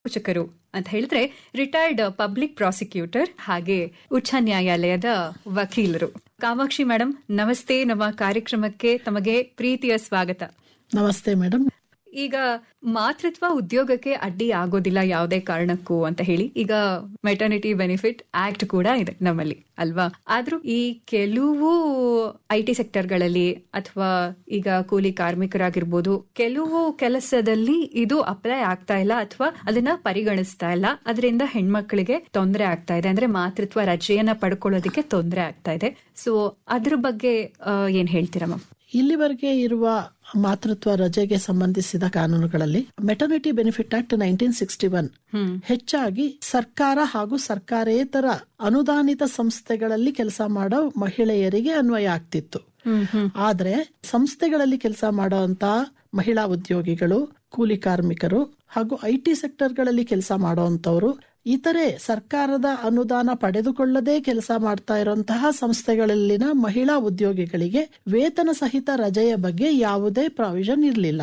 ಸಮಾಲೋಚಕರು ಅಂತ ಹೇಳಿದ್ರೆ ರಿಟೈರ್ಡ್ ಪಬ್ಲಿಕ್ ಪ್ರಾಸಿಕ್ಯೂಟರ್ ಹಾಗೆ ಉಚ್ಚ ನ್ಯಾಯಾಲಯದ ವಕೀಲರು ಕಾಮಾಕ್ಷಿ ಮೇಡಮ್ ನಮಸ್ತೆ ನಮ್ಮ ಕಾರ್ಯಕ್ರಮಕ್ಕೆ ತಮಗೆ ಪ್ರೀತಿಯ ಸ್ವಾಗತ ನಮಸ್ತೆ ಮೇಡಮ್ ಈಗ ಮಾತೃತ್ವ ಉದ್ಯೋಗಕ್ಕೆ ಅಡ್ಡಿ ಆಗೋದಿಲ್ಲ ಯಾವುದೇ ಕಾರಣಕ್ಕೂ ಅಂತ ಹೇಳಿ ಈಗ ಮೆಟರ್ನಿಟಿ ಬೆನಿಫಿಟ್ ಆಕ್ಟ್ ಕೂಡ ಇದೆ ನಮ್ಮಲ್ಲಿ ಅಲ್ವಾ ಆದ್ರೂ ಈ ಕೆಲವು ಐ ಟಿ ಸೆಕ್ಟರ್ಗಳಲ್ಲಿ ಅಥವಾ ಈಗ ಕೂಲಿ ಕಾರ್ಮಿಕರಾಗಿರ್ಬೋದು ಕೆಲವು ಕೆಲಸದಲ್ಲಿ ಇದು ಅಪ್ಲೈ ಆಗ್ತಾ ಇಲ್ಲ ಅಥವಾ ಅದನ್ನ ಪರಿಗಣಿಸ್ತಾ ಇಲ್ಲ ಅದರಿಂದ ಹೆಣ್ಮಕ್ಳಿಗೆ ತೊಂದರೆ ಆಗ್ತಾ ಇದೆ ಅಂದ್ರೆ ಮಾತೃತ್ವ ರಜೆಯನ್ನ ಪಡ್ಕೊಳ್ಳೋದಕ್ಕೆ ತೊಂದರೆ ಆಗ್ತಾ ಇದೆ ಸೊ ಅದ್ರ ಬಗ್ಗೆ ಆ, ಏನ್ ಹೇಳ್ತೀರಾ ಮ್ಯಾಮ್ ಇಲ್ಲಿವರೆಗೆ ಇರುವ ಮಾತೃತ್ವ ರಜೆಗೆ ಸಂಬಂಧಿಸಿದ ಕಾನೂನುಗಳಲ್ಲಿ maternity benefit act nineteen sixty one ಹೆಚ್ಚಾಗಿ ಸರ್ಕಾರ ಹಾಗೂ ಸರ್ಕಾರೇತರ ಅನುದಾನಿತ ಸಂಸ್ಥೆಗಳಲ್ಲಿ ಕೆಲಸ ಮಾಡೋ ಮಹಿಳೆಯರಿಗೆ ಅನ್ವಯ ಆಗ್ತಿತ್ತು ಆದ್ರೆ ಸಂಸ್ಥೆಗಳಲ್ಲಿ ಕೆಲಸ ಮಾಡುವಂತ ಮಹಿಳಾ ಉದ್ಯೋಗಿಗಳು ಕೂಲಿ ಕಾರ್ಮಿಕರು ಹಾಗೂ ಐ ಟಿ ಸೆಕ್ಟರ್ಗಳಲ್ಲಿ ಕೆಲಸ ಮಾಡುವಂತವರು ಇತರೆ ಸರ್ಕಾರದ ಅನುದಾನ ಪಡೆದುಕೊಳ್ಳದೆ ಕೆಲಸ ಮಾಡ್ತಾ ಇರುವಂತಹ ಸಂಸ್ಥೆಗಳಲ್ಲಿನ ಮಹಿಳಾ ಉದ್ಯೋಗಿಗಳಿಗೆ ವೇತನ ಸಹಿತ ರಜೆಯ ಬಗ್ಗೆ ಯಾವುದೇ ಪ್ರಾವಿಷನ್ ಇರಲಿಲ್ಲ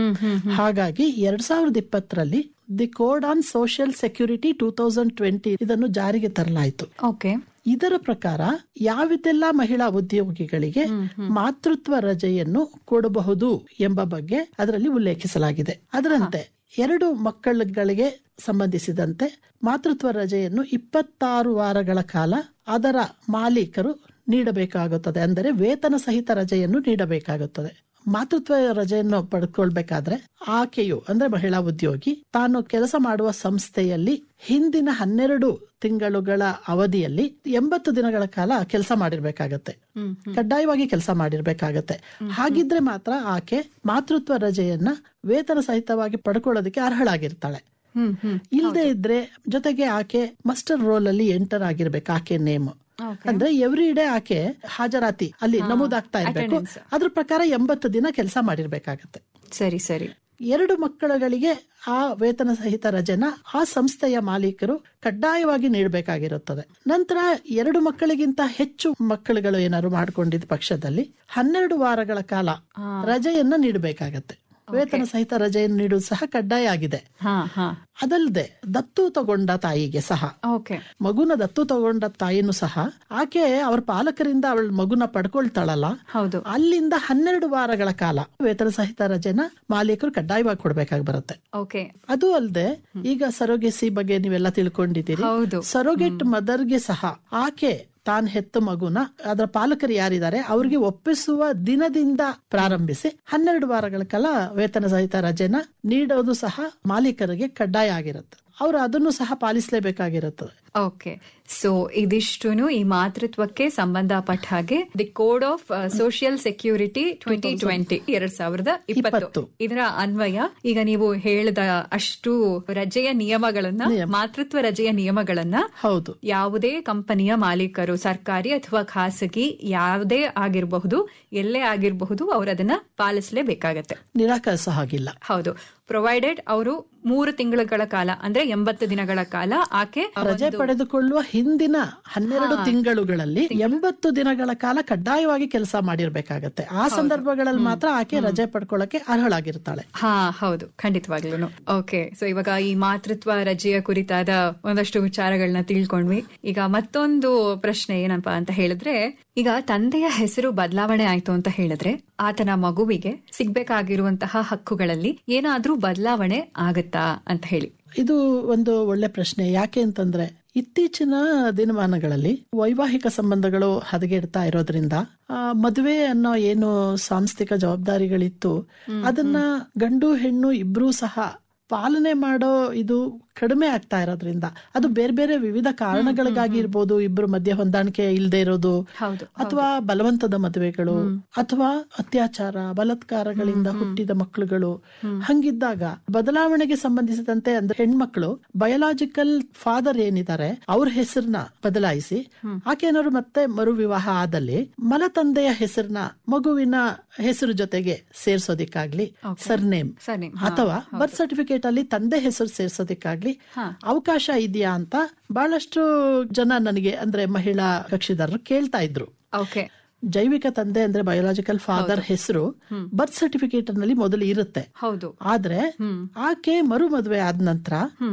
ಹಾಗಾಗಿ ಎರಡ್ ಸಾವಿರದ ಇಪ್ಪತ್ತರಲ್ಲಿ the code on social security two thousand twenty ಇದನ್ನು ಜಾರಿಗೆ ತರಲಾಯಿತು ಓಕೆ ಇದರ ಪ್ರಕಾರ ಯಾವಿದೆಲ್ಲ ಮಹಿಳಾ ಉದ್ಯೋಗಿಗಳಿಗೆ ಮಾತೃತ್ವ ರಜೆಯನ್ನು ಕೊಡಬಹುದು ಎಂಬ ಬಗ್ಗೆ ಅದರಲ್ಲಿ ಉಲ್ಲೇಖಿಸಲಾಗಿದೆ ಅದರಂತೆ ಎರಡು ಮಕ್ಕಳುಗಳಿಗೆ ಸಂಬಂಧಿಸಿದಂತೆ ಮಾತೃತ್ವ ರಜೆಯನ್ನು ಇಪ್ಪತ್ತಾರು ವಾರಗಳ ಕಾಲ ಅದರ ಮಾಲೀಕರು ನೀಡಬೇಕಾಗುತ್ತದೆ ಅಂದರೆ ವೇತನ ಸಹಿತ ರಜೆಯನ್ನು ನೀಡಬೇಕಾಗುತ್ತದೆ ಮಾತೃತ್ವ ರಜೆಯನ್ನು ಪಡ್ಕೊಳ್ಬೇಕಾದ್ರೆ ಆಕೆಯು ಅಂದ್ರೆ ಮಹಿಳಾ ಉದ್ಯೋಗಿ ತಾನು ಕೆಲಸ ಮಾಡುವ ಸಂಸ್ಥೆಯಲ್ಲಿ ಹಿಂದಿನ ಹನ್ನೆರಡು ತಿಂಗಳುಗಳ ಅವಧಿಯಲ್ಲಿ ಎಂಬತ್ತು ದಿನಗಳ ಕಾಲ ಕೆಲಸ ಮಾಡಿರ್ಬೇಕಾಗತ್ತೆ ಕಡ್ಡಾಯವಾಗಿ ಕೆಲಸ ಮಾಡಿರ್ಬೇಕಾಗತ್ತೆ ಹಾಗಿದ್ರೆ ಮಾತ್ರ ಆಕೆ ಮಾತೃತ್ವ ರಜೆಯನ್ನ ವೇತನ ಸಹಿತವಾಗಿ ಪಡ್ಕೊಳ್ಳೋದಕ್ಕೆ ಅರ್ಹಳಾಗಿರ್ತಾಳೆ ಹ್ಮ್ ಹ್ಮ್ ಇಲ್ಲದೆ ಇದ್ರೆ ಜೊತೆಗೆ ಆಕೆ ಮಸ್ಟರ್ ರೋಲ್ ಅಲ್ಲಿ ಎಂಟರ್ ಆಗಿರ್ಬೇಕು ಆಕೆ ನೇಮ್ Okay. ಅಂದ್ರೆ ಎವ್ರಿ ಡೇ ಆಕೆ ಹಾಜರಾತಿ ಅಲ್ಲಿ ನಮೂದಾಗ್ತಾ ಇರ್ಬೇಕು attendance. ಅದ್ರ ಪ್ರಕಾರ ಎಂಬತ್ತು ದಿನ ಕೆಲಸ ಮಾಡಿರ್ಬೇಕಾಗತ್ತೆ ಸರಿ ಸರಿ ಎರಡು ಮಕ್ಕಳುಗಳಿಗೆ ಆ ವೇತನ ಸಹಿತ ರಜೆನ ಆ ಸಂಸ್ಥೆಯ ಮಾಲೀಕರು ಕಡ್ಡಾಯವಾಗಿ ನೀಡಬೇಕಾಗಿರುತ್ತದೆ ನಂತರ ಎರಡು ಮಕ್ಕಳಿಗಿಂತ ಹೆಚ್ಚು ಮಕ್ಕಳುಗಳು ಏನಾದ್ರು ಮಾಡ್ಕೊಂಡಿದ್ದ ಪಕ್ಷದಲ್ಲಿ ಹನ್ನೆರಡು ವಾರಗಳ ಕಾಲ ರಜೆಯನ್ನ ನೀಡಬೇಕಾಗತ್ತೆ ವೇತನ ಸಹಿತ ರಜೆಯನ್ನು ನೀಡುವುದು ಸಹ ಕಡ್ಡಾಯ ಆಗಿದೆ ಹಾ ಹಾ ಅದಲ್ಲದೆ ದತ್ತು ತಗೊಂಡ ತಾಯಿಗೆ ಸಹ ಓಕೆ ಮಗುನ ದತ್ತು ತಗೊಂಡ ತಾಯಿನೂ ಸಹ ಆಕೆ ಅವ್ರ ಪಾಲಕರಿಂದ ಅವಳ ಮಗುನ ಪಡ್ಕೊಳ್ತಾಳಲ್ಲ ಹೌದು ಅಲ್ಲಿಂದ ಹನ್ನೆರಡು ವಾರಗಳ ಕಾಲ ವೇತನ ಸಹಿತ ರಜೆನ ಮಾಲೀಕರು ಕಡ್ಡಾಯವಾಗಿ ಕೊಡ್ಬೇಕಾಗಿ ಬರುತ್ತೆ ಓಕೆ ಅದು ಅಲ್ಲದೆ ಈಗ ಸರೋಗೆಸಿ ಬಗ್ಗೆ ನೀವೆಲ್ಲ ತಿಳ್ಕೊಂಡಿದ್ದೀರಿ ಹೌದು. ಸರೋಗೆಟ್ ಮದರ್ಗೆ ಸಹ ಆಕೆ ತಾನ್ ಹೆತ್ತ ಮಗುನ ಅದರ ಪಾಲಕರು ಯಾರಿದ್ದಾರೆ ಅವ್ರಿಗೆ ಒಪ್ಪಿಸುವ ದಿನದಿಂದ ಪ್ರಾರಂಭಿಸಿ ಹನ್ನೆರಡು ವಾರಗಳ ಕಾಲ ವೇತನ ಸಹಿತ ರಜೆನ ನೀಡೋದು ಸಹ ಮಾಲೀಕರಿಗೆ ಕಡ್ಡಾಯ ಆಗಿರುತ್ತೆ ಅವರು ಅದನ್ನು ಸಹ ಪಾಲಿಸಲೇಬೇಕಾಗಿರುತ್ತದೆ ಓಕೆ ಸೊ ಇದಿಷ್ಟುನು ಈ ಮಾತೃತ್ವಕ್ಕೆ ಸಂಬಂಧಪಟ್ಟ ಹಾಗೆ the code of social security twenty twenty ಎರಡ್ ಸಾವಿರದ ಇಪ್ಪತ್ತು ಇಪ್ಪತ್ತು. ಇದರ ಅನ್ವಯ ಈಗ ನೀವು ಹೇಳಿದ ಅಷ್ಟು ರಜೆಯ ನಿಯಮಗಳನ್ನ ಮಾತೃತ್ವ ರಜೆಯ ನಿಯಮಗಳನ್ನ ಹೌದು ಯಾವುದೇ ಕಂಪನಿಯ ಮಾಲೀಕರು ಸರ್ಕಾರಿ ಅಥವಾ ಖಾಸಗಿ ಯಾವುದೇ ಆಗಿರಬಹುದು ಎಲ್ಲೇ ಆಗಿರಬಹುದು ಅವರು ಅದನ್ನ ಪಾಲಿಸಲೇಬೇಕಾಗತ್ತೆ ನಿರಾಕರಿಸೋ ಹಾಗಿಲ್ಲ ಹೌದು ಪ್ರೊವೈಡೆಡ್ ಅವರು ಮೂರು ತಿಂಗಳುಗಳ ಕಾಲ ಅಂದ್ರೆ ಎಂಬತ್ತು ದಿನಗಳ ಕಾಲ ಆಕೆ ರಜೆ ಪಡೆದುಕೊಳ್ಳುವ ಹಿಂದಿನ ಹನ್ನೆರಡು ತಿಂಗಳುಗಳಲ್ಲಿ ಎಂಬತ್ತು ದಿನಗಳ ಕಾಲ ಕಡ್ಡಾಯವಾಗಿ ಕೆಲಸ ಮಾಡಿರ್ಬೇಕಾಗತ್ತೆ ಆ ಸಂದರ್ಭಗಳಲ್ಲಿ ಮಾತ್ರ ಆಕೆ ರಜೆ ಪಡ್ಕೊಳ್ಳಕ್ಕೆ ಅರ್ಹಳಾಗಿರ್ತಾಳೆ ಹಾ ಹೌದು ಖಂಡಿತವಾಗ್ಲೂ ಓಕೆ ಸೊ ಇವಾಗ ಈ ಮಾತೃತ್ವ ರಜೆಯ ಕುರಿತಾದ ಒಂದಷ್ಟು ವಿಚಾರಗಳನ್ನ ತಿಳ್ಕೊಂಡ್ವಿ ಈಗ ಮತ್ತೊಂದು ಪ್ರಶ್ನೆ ಏನಪ್ಪಾ ಅಂತ ಹೇಳಿದ್ರೆ ಈಗ ತಂದೆಯ ಹೆಸರು ಬದಲಾವಣೆ ಆಯ್ತು ಅಂತ ಹೇಳಿದ್ರೆ ಆತನ ಮಗುವಿಗೆ ಸಿಗ್ಬೇಕಾಗಿರುವಂತಹ ಹಕ್ಕುಗಳಲ್ಲಿ ಏನಾದ್ರೂ ಬದಲಾವಣೆ ಆಗತ್ತಾ ಅಂತ ಹೇಳಿ ಇದು ಒಂದು ಒಳ್ಳೆ ಪ್ರಶ್ನೆ ಯಾಕೆ ಅಂತಂದ್ರೆ ಇತ್ತೀಚಿನ ದಿನಮಾನಗಳಲ್ಲಿ ವೈವಾಹಿಕ ಸಂಬಂಧಗಳು ಹದಗೆಡ್ತಾ ಇರೋದ್ರಿಂದ ಆ ಮದುವೆ ಅನ್ನೋ ಏನು ಸಾಂಸ್ಥಿಕ ಜವಾಬ್ದಾರಿಗಳಿತ್ತು ಅದನ್ನ ಗಂಡು ಹೆಣ್ಣು ಇಬ್ರು ಸಹ ಪಾಲನೆ ಮಾಡೋ ಇದು ಕಡಿಮೆ ಆಗ್ತಾ ಇರೋದ್ರಿಂದ ಅದು ಬೇರೆ ಬೇರೆ ವಿವಿಧ ಕಾರಣಗಳಿಗಾಗಿ ಇರ್ಬೋದು ಇಬ್ರು ಮಧ್ಯೆ ಹೊಂದಾಣಿಕೆ ಇಲ್ಲದೆ ಇರೋದು ಹೌದು ಅಥವಾ ಬಲವಂತದ ಮದುವೆಗಳು ಅಥವಾ ಅತ್ಯಾಚಾರ ಬಲಾತ್ಕಾರಗಳಿಂದ ಹುಟ್ಟಿದ ಮಕ್ಕಳುಗಳು ಹಂಗಿದ್ದಾಗ ಬದಲಾವಣೆಗೆ ಸಂಬಂಧಿಸಿದಂತೆ ಅಂದ್ರೆ ಹೆಣ್ಮಕ್ಳು ಬಯೋಲಾಜಿಕಲ್ ಫಾದರ್ ಏನಿದ್ದಾರೆ ಅವ್ರ ಹೆಸರನ್ನ ಬದಲಾಯಿಸಿ ಆಕೆ ಏನಾದ್ರು ಮತ್ತೆ ಮರು ವಿವಾಹ ಆದಲ್ಲಿ ಮಲತಂದೆಯ ಹೆಸರನ್ನ ಮಗುವಿನ ಹೆಸರು ಜೊತೆಗೆ ಸೇರ್ಸೋದಿಕ್ಕಾಗ್ಲಿ ಸರ್ನೇಮ್ Surname, ಅಥವಾ ಬರ್ತ್ ಸರ್ಟಿಫಿಕೇಟ್ ಅಲ್ಲಿ ತಂದೆ ಹೆಸರು ಸೇರ್ಸೋದಿಕ್ಕಾಗ್ಲಿ ಅವಕಾಶ ಇದೆಯಾ ಅಂತ ಬಹಳಷ್ಟು ಜನ ನನಗೆ ಅಂದ್ರೆ ಮಹಿಳಾ ಕಕ್ಷಿದಾರರು ಕೇಳ್ತಾ ಇದ್ರು ಓಕೆ ಜೈವಿಕ ತಂದೆ ಅಂದ್ರೆ ಬಯೋಲಾಜಿಕಲ್ ಫಾದರ್ ಹೆಸರು ಬರ್ತ್ ಸರ್ಟಿಫಿಕೇಟ್ ನಲ್ಲಿ ಮೊದಲು ಇರುತ್ತೆ ಹೌದು ಆದ್ರೆ ಆಕೆ ಮರು ಮದುವೆ ಆದ ನಂತರ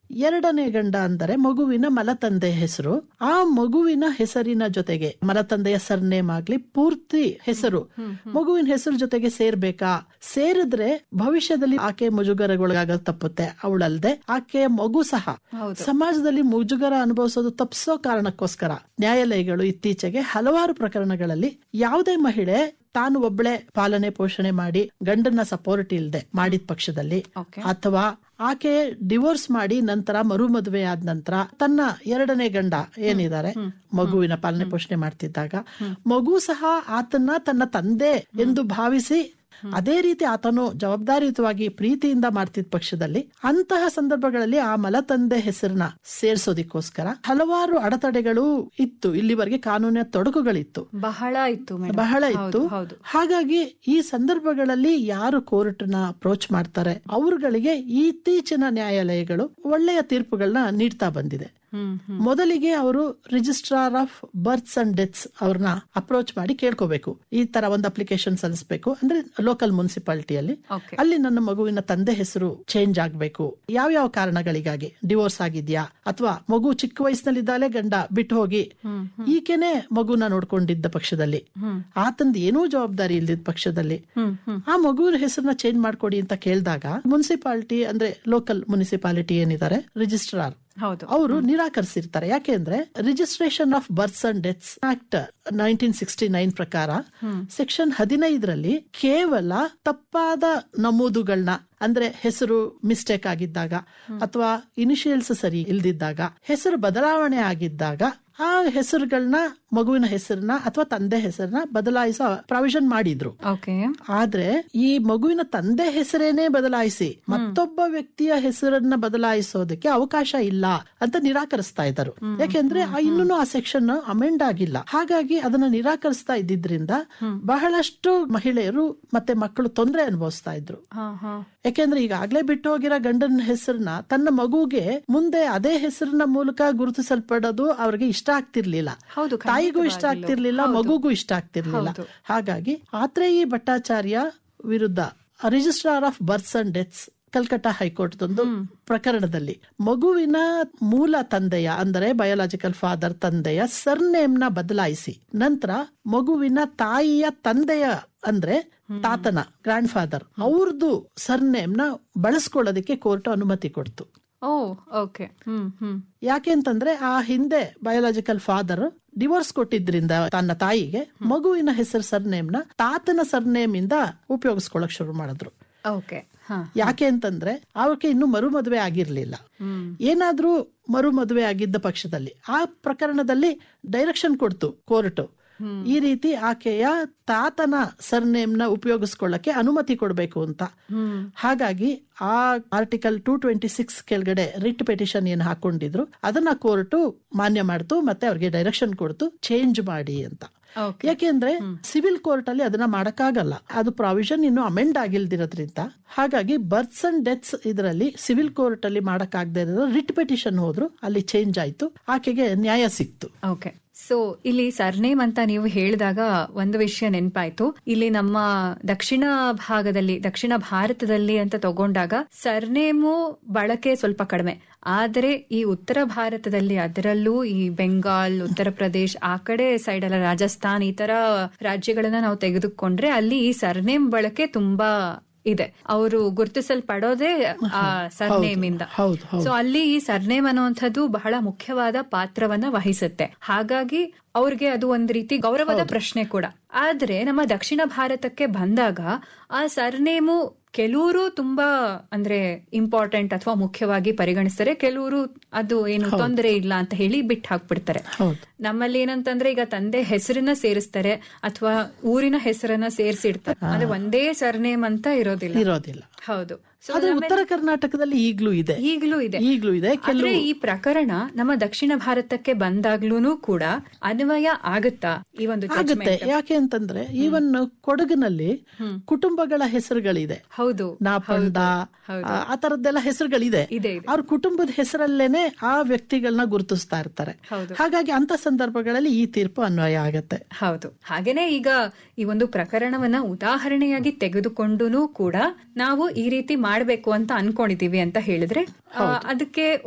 ಎರಡನೇ ಗಂಡ ಅಂದರೆ ಮಗುವಿನ ಮಲತಂದೆ ಹೆಸರು ಆ ಮಗುವಿನ ಹೆಸರಿನ ಜೊತೆಗೆ ಮಲತಂದೆಯ ಸರ್ನೇಮ್ ಆಗ್ಲಿ ಪೂರ್ತಿ ಹೆಸರು ಮಗುವಿನ ಹೆಸರು ಜೊತೆಗೆ ಸೇರ್ಬೇಕಾ ಸೇರಿದ್ರೆ ಭವಿಷ್ಯದಲ್ಲಿ ಆಕೆ ಮುಜುಗರಗೊಳಗಾಗ ತಪ್ಪುತ್ತೆ ಅವಳಲ್ದೆ ಆಕೆಯ ಮಗು ಸಹ ಸಮಾಜದಲ್ಲಿ ಮುಜುಗರ ಅನುಭವಿಸೋದು ತಪ್ಪಿಸೋ ಕಾರಣಕ್ಕೋಸ್ಕರ ನ್ಯಾಯಾಲಯಗಳು ಇತ್ತೀಚೆಗೆ ಹಲವಾರು ಪ್ರಕರಣಗಳಲ್ಲಿ ಯಾವುದೇ ಮಹಿಳೆ ತಾನು ಒಬ್ಬಳೆ ಪಾಲನೆ ಪೋಷಣೆ ಮಾಡಿ ಗಂಡನ ಸಪೋರ್ಟ್ ಇಲ್ಲದೆ ಮಾಡಿದ ಪಕ್ಷದಲ್ಲಿ Okay. ಅಥವಾ ಆಕೆ ಡಿವೋರ್ಸ್ ಮಾಡಿ ನಂತರ ಮರು ಮದುವೆ ಆದ ನಂತರ ತನ್ನ ಎರಡನೇ ಗಂಡ ಏನಿದ್ದಾರೆ ಮಗುವಿನ ಪಾಲನೆ ಪೋಷಣೆ ಮಾಡ್ತಿದ್ದಾಗ ಮಗು ಸಹ ಆತನ್ನ ತನ್ನ ತಂದೆ ಎಂದು ಭಾವಿಸಿ ಅದೇ ರೀತಿ ಆತನು ಜವಾಬ್ದಾರಿಯುತವಾಗಿ ಪ್ರೀತಿಯಿಂದ ಮಾಡ್ತಿದ್ದ ಪಕ್ಷದಲ್ಲಿ ಅಂತಹ ಸಂದರ್ಭಗಳಲ್ಲಿ ಆ ಮಲತಂದೆ ಹೆಸರನ್ನ ಸೇರ್ಸೋದಿಕ್ಕೋಸ್ಕರ ಹಲವಾರು ಅಡೆತಡೆಗಳು ಇತ್ತು ಇಲ್ಲಿವರೆಗೆ ಕಾನೂನಿನ ತೊಡಕುಗಳಿತ್ತು ಬಹಳ ಇತ್ತು ಮೇಡಮ್ ಬಹಳ ಇತ್ತು ಹೌದು ಹಾಗಾಗಿ ಈ ಸಂದರ್ಭಗಳಲ್ಲಿ ಯಾರು ಕೋರ್ಟ್ ನ ಅಪ್ರೋಚ್ ಮಾಡ್ತಾರೆ ಅವರುಗಳಿಗೆ ಇತ್ತೀಚಿನ ನ್ಯಾಯಾಲಯಗಳು ಒಳ್ಳೆಯ ತೀರ್ಪುಗಳನ್ನ ನೀಡ್ತಾ ಬಂದಿದೆ ಹ್ಮ್ ಮೊದಲಿಗೆ ಅವರು registrar of births and deaths ಅವ್ರನ್ನ ಅಪ್ರೋಚ್ ಮಾಡಿ ಕೇಳ್ಕೋಬೇಕು ಈ ತರ ಒಂದು ಅಪ್ಲಿಕೇಶನ್ ಸಲ್ಲಿಸಬೇಕು ಅಂದ್ರೆ ಲೋಕಲ್ ಮುನ್ಸಿಪಾಲಿಟಿಯಲ್ಲಿ ಓಕೆ ಅಲ್ಲಿ ನನ್ನ ಮಗುವಿನ ತಂದೆ ಹೆಸರು ಚೇಂಜ್ ಆಗ್ಬೇಕು ಯಾವ ಯಾವ ಕಾರಣಗಳಿಗಾಗಿ ಡಿವೋರ್ಸ್ ಆಗಿದ್ಯಾ ಅಥವಾ ಮಗು ಚಿಕ್ಕ ವಯಸ್ಸಿನಲ್ಲಿದ್ದಾಲೆ ಗಂಡ ಬಿಟ್ಟು ಹೋಗಿ ಈಕೆನೆ ಮಗುನ ನೋಡ್ಕೊಂಡಿದ್ದ ಪಕ್ಷದಲ್ಲಿ ಆತಂದ್ ಏನೂ ಜವಾಬ್ದಾರಿ ಇಲ್ದಿದ್ದ ಪಕ್ಷದಲ್ಲಿ ಹ್ಮ್ ಹ್ಮ್ ಆ ಮಗುವಿನ ಹೆಸರನ್ನ ಚೇಂಜ್ ಮಾಡ್ಕೊಡಿ ಅಂತ ಕೇಳಿದಾಗ ಮುನ್ಸಿಪಾಲಿಟಿ ಅಂದ್ರೆ ಲೋಕಲ್ ಮುನ್ಸಿಪಾಲಿಟಿ ಏನಿದ್ದಾರೆ ರಿಜಿಸ್ಟ್ರಾರ್ ಹೌದು ಅವರು ನಿರಾಕರಿಸಿರ್ತಾರೆ ಯಾಕೆಂದ್ರೆ registration of births and deaths act nineteen sixty nine ಪ್ರಕಾರ ಸೆಕ್ಷನ್ ಹದಿನೈದರಲ್ಲಿ ಕೇವಲ ತಪ್ಪಾದ ನಮೂದುಗಳನ್ನ ಅಂದ್ರೆ ಹೆಸರು ಮಿಸ್ಟೇಕ್ ಆಗಿದ್ದಾಗ ಅಥವಾ ಇನಿಷಿಯಲ್ಸ್ ಸರಿ ಇಲ್ದಿದ್ದಾಗ ಹೆಸರು ಬದಲಾವಣೆ ಆಗಿದ್ದಾಗ ಆ ಹೆಸರುಗಳನ್ನ ಮಗುವಿನ ಹೆಸರನ್ನ ಅಥವಾ ತಂದೆ ಹೆಸರನ್ನ ಬದಲಾಯಿಸೋ ಪ್ರಾವಿಷನ್ ಮಾಡಿದ್ರು ಓಕೆ ಆದ್ರೆ ಈ ಮಗುವಿನ ತಂದೆ ಹೆಸರೇನೆ ಬದಲಾಯಿಸಿ ಮತ್ತೊಬ್ಬ ವ್ಯಕ್ತಿಯ ಹೆಸರನ್ನ ಬದಲಾಯಿಸೋದಕ್ಕೆ ಅವಕಾಶ ಇಲ್ಲ ಅಂತ ನಿರಾಕರಿಸ್ತಾ ಇದ್ದರು ಯಾಕೆಂದ್ರೆ ಆ ಇನ್ನೂ ಆ ಸೆಕ್ಷನ್ ಅಮೆಂಡ್ ಆಗಿಲ್ಲ ಹಾಗಾಗಿ ಅದನ್ನ ನಿರಾಕರಿಸ್ತಾ ಇದ್ದಿದ್ರಿಂದ ಬಹಳಷ್ಟು ಮಹಿಳೆಯರು ಮತ್ತೆ ಮಕ್ಕಳು ತೊಂದರೆ ಅನುಭವಿಸ್ತಾ ಇದ್ರು ಹಾ ಹಾ ಯಾಕೆಂದ್ರೆ ಈಗಾಗ್ಲೇ ಬಿಟ್ಟು ಹೋಗಿರೋ ಗಂಡನ ಹೆಸರನ್ನ ತನ್ನ ಮಗುಗೆ ಮುಂದೆ ಅದೇ ಹೆಸರಿನ ಮೂಲಕ ಗುರುತಿಸಲ್ಪಡೋದು ಅವ್ರಿಗೆ ಇಷ್ಟ ಆಗ್ತಿರ್ಲಿಲ್ಲ ಹೌದು, ತಾಯಿಗೂ ಇಷ್ಟ ಆಗ್ತಿರ್ಲಿಲ್ಲ ಮಗುಗೂ ಇಷ್ಟ ಆಗ್ತಿರ್ಲಿಲ್ಲ ಹಾಗಾಗಿ ಆತ್ರೇಯಿ ಭಟ್ಟಾಚಾರ್ಯ ವಿರುದ್ಧ registrar of births and deaths Calcutta ಹೈಕೋರ್ಟ್ದೊಂದು ಪ್ರಕರಣದಲ್ಲಿ ಮಗುವಿನ ಮೂಲ ತಂದೆಯ ಅಂದರೆ ಬಯೋಲಾಜಿಕಲ್ ಫಾದರ್ ತಂದೆಯ ಸರ್ನೇಮ್ ನ ಬದಲಾಯಿಸಿ ನಂತರ ಮಗುವಿನ ತಾಯಿಯ ತಂದೆಯ ಅಂದ್ರೆ ತಾತನ ಗ್ರಾಂಡ್ ಫಾದರ್ ಅವ್ರದ್ದು ಸರ್ನೇಮ್ ನ ಬಳಸ್ಕೊಳ್ಳೋದಕ್ಕೆ ಕೋರ್ಟ್ ಅನುಮತಿ ಕೊಡ್ತು ಓ ಓಕೆ ಹ್ಮ್ ಹ್ಮ್ ಯಾಕೆ ಅಂತಂದ್ರೆ ಆ ಹಿಂದೆ ಬಯೋಲಾಜಿಕಲ್ ಫಾದರ್ ಡಿವೋರ್ಸ್ ಕೊಟ್ಟಿದ್ರಿಂದ ತನ್ನ ತಾಯಿಗೆ ಮಗುವಿನ ಹೆಸರು ಸರ್ನೇಮ್ ನ ತಾತನ ಸರ್ನೇಮ್ ಇಂದ ಉಪಯೋಗಿಸ್ಕೊಳಕ್ ಶುರು ಮಾಡಿದ್ರು ಓಕೆ ಹಾ ಯಾಕೆ ಅಂತಂದ್ರೆ ಅವಕ್ಕೆ ಇನ್ನು ಮರು ಮದುವೆ ಆಗಿರ್ಲಿಲ್ಲ ಹ್ಮ್ ಏನಾದ್ರೂ ಮರು ಮದುವೆ ಆಗಿದ್ದ ಪಕ್ಷದಲ್ಲಿ ಆ ಪ್ರಕರಣದಲ್ಲಿ ಡೈರೆಕ್ಷನ್ ಕೊಡ್ತು ಕೋರ್ಟ್ ಈ ರೀತಿ ಆಕೆಯ ತಾತನ ಸರ್ನೇಮ್ ನ ಉಪಯೋಗಿಸ್ಕೊಳ್ಳಕ್ಕೆ ಅನುಮತಿ ಕೊಡಬೇಕು ಅಂತ ಹ್ಮ್ ಹಾಗಾಗಿ ಆ ಆರ್ಟಿಕಲ್ ಟೂ ಟ್ವೆಂಟಿ ಸಿಕ್ಸ್ ಕೆಳಗಡೆ ರಿಟ್ ಪೆಟಿಷನ್ ಏನ್ ಹಾಕೊಂಡಿದ್ರು ಅದನ್ನ ಕೋರ್ಟ್ ಮಾನ್ಯ ಮಾಡ್ತು ಮತ್ತೆ ಅವ್ರಿಗೆ ಡೈರೆಕ್ಷನ್ ಕೊಡ್ತು ಚೇಂಜ್ ಮಾಡಿ ಅಂತ ಓಕೆ ಯಾಕೆಂದ್ರೆ ಸಿವಿಲ್ ಕೋರ್ಟ್ ಅಲ್ಲಿ ಅದನ್ನ ಮಾಡಕ್ಕಾಗಲ್ಲ ಅದು ಪ್ರಾವಿಷನ್ ಇನ್ನು ಅಮೆಂಡ್ ಆಗಿಲ್ದಿರೋದ್ರಿಂದ ಹಾಗಾಗಿ ಬರ್ತ್ಸ್ ಅಂಡ್ ಡೆತ್ಸ್ ಇದರಲ್ಲಿ ಸಿವಿಲ್ ಕೋರ್ಟ್ ಅಲ್ಲಿ ಮಾಡಕ್ಕಾಗದೇ ಇರೋದು ರಿಟ್ ಪೆಟಿಷನ್ ಹೋದ್ರು ಅಲ್ಲಿ ಚೇಂಜ್ ಆಯ್ತು ಆಕೆಗೆ ನ್ಯಾಯ ಸಿಕ್ತು ಓಕೆ ಸೊ ಇಲ್ಲಿ ಸರ್ನೇಮ್ ಅಂತ ನೀವು ಹೇಳಿದಾಗ ಒಂದು ವಿಷಯ ನೆನಪಾಯ್ತು ಇಲ್ಲಿ ನಮ್ಮ ದಕ್ಷಿಣ ಭಾಗದಲ್ಲಿ ದಕ್ಷಿಣ ಭಾರತದಲ್ಲಿ ಅಂತ ತಗೊಂಡಾಗ ಸರ್ನೇಮು ಬಳಕೆ ಸ್ವಲ್ಪ ಕಡಿಮೆ ಆದರೆ ಈ ಉತ್ತರ ಭಾರತದಲ್ಲಿ ಅದರಲ್ಲೂ ಈ ಬೆಂಗಾಲ್ ಉತ್ತರ ಪ್ರದೇಶ್ ಆ ಕಡೆ ಸೈಡ್ ಎಲ್ಲ ರಾಜಸ್ಥಾನ್ ಈ ತರ ರಾಜ್ಯಗಳನ್ನ ನಾವು ತೆಗೆದುಕೊಂಡ್ರೆ ಅಲ್ಲಿ ಈ ಸರ್ನೇಮ್ ಬಳಕೆ ತುಂಬಾ ಇದೆ ಅವರು ಗುರುತಿಸಲ್ಪಡೋದೇ ಆ ಸರ್ನೇಮ್ ಇಂದ ಹೌದು ಹೌದು ಸೊ ಅಲ್ಲಿ ಈ ಸರ್ನೇಮ್ ಅನ್ನುವಂಥದ್ದು ಬಹಳ ಮುಖ್ಯವಾದ ಪಾತ್ರವನ್ನ ವಹಿಸುತ್ತೆ ಹಾಗಾಗಿ ಅವ್ರಿಗೆ ಅದು ಒಂದ್ ರೀತಿ ಗೌರವದ ಪ್ರಶ್ನೆ ಕೂಡ ಆದ್ರೆ ನಮ್ಮ ದಕ್ಷಿಣ ಭಾರತಕ್ಕೆ ಬಂದಾಗ ಆ ಸರ್ನೇಮು ಕೆಲವರು ತುಂಬಾ ಅಂದ್ರೆ ಇಂಪಾರ್ಟೆಂಟ್ ಅಥವಾ ಮುಖ್ಯವಾಗಿ ಪರಿಗಣಿಸ್ತಾರೆ ಕೆಲವರು ಅದು ಏನು ತೊಂದರೆ ಇಲ್ಲ ಅಂತ ಹೇಳಿ ಬಿಟ್ಟು ಹಾಕ್ಬಿಡ್ತಾರೆ ಹೌದು ನಮ್ಮಲ್ಲಿ ಏನಂತಂದ್ರೆ ಈಗ ತಂದೆ ಹೆಸರನ್ನ ಸೇರಿಸ್ತಾರೆ ಅಥವಾ ಊರಿನ ಹೆಸರನ್ನ ಸೇರಿಸಿಡ್ತಾರೆ ಅಂದ್ರೆ ಒಂದೇ ಸರ್ನೇಮ್ ಅಂತ ಇರೋದಿಲ್ಲ ಇರೋದಿಲ್ಲ ಹೌದು ಸೊ ಆದ್ರೆ ಉತ್ತರ ಕರ್ನಾಟಕದಲ್ಲಿ ಈಗ್ಲೂ ಇದೆ ಈಗಲೂ ಇದೆ ಈಗ್ಲೂ ಇದೆ ಆದ್ರೆ ಈ ಪ್ರಕರಣ ನಮ್ಮ ದಕ್ಷಿಣ ಭಾರತಕ್ಕೆ ಬಂದಾಗ್ಲೂನು ಕೂಡ ಅನ್ವಯ ಆಗುತ್ತಾ ಈ ಒಂದು judgment? ಆಗುತ್ತೆ ಯಾಕೆ ಅಂತಂದ್ರೆ ಈವನ್ ಕೊಡಗಿನಲ್ಲಿ ಕುಟುಂಬಗಳ ಹೆಸರುಗಳಿದೆ ಹೌದು ನಾಪಂಡ ಆ ಆ ತರದ್ದೆಲ್ಲ ಹೆಸರುಗಳಿದೆ ಇದೆ ಇದೆ ಅವ್ರ ಕುಟುಂಬದ ಹೆಸರಲ್ಲೇನೆ ಆ ವ್ಯಕ್ತಿಗಳನ್ನ ಗುರುತಿಸ್ತಾ ಇರ್ತಾರೆ ಹೌದು ಹಾಗಾಗಿ ಅಂತ ಸಂದರ್ಭಗಳಲ್ಲಿ ಈ ತೀರ್ಪು ಅನ್ವಯ ಆಗತ್ತೆ ಹೌದು ಹಾಗೇನೆ ಈಗ ಈ ಒಂದು ಪ್ರಕರಣವನ್ನ ಉದಾಹರಣೆಯಾಗಿ ತೆಗೆದುಕೊಂಡೂ ಕೂಡ ನಾವು ಈ ರೀತಿ ಮಾಡ್ಬೇಕು ಅಂತ ಅನ್ಕೊಂಡಿದೀವಿ ಅಂತ ಹೇಳಿದ್ರೆ ಆ, ಅದಕ್ಕೆ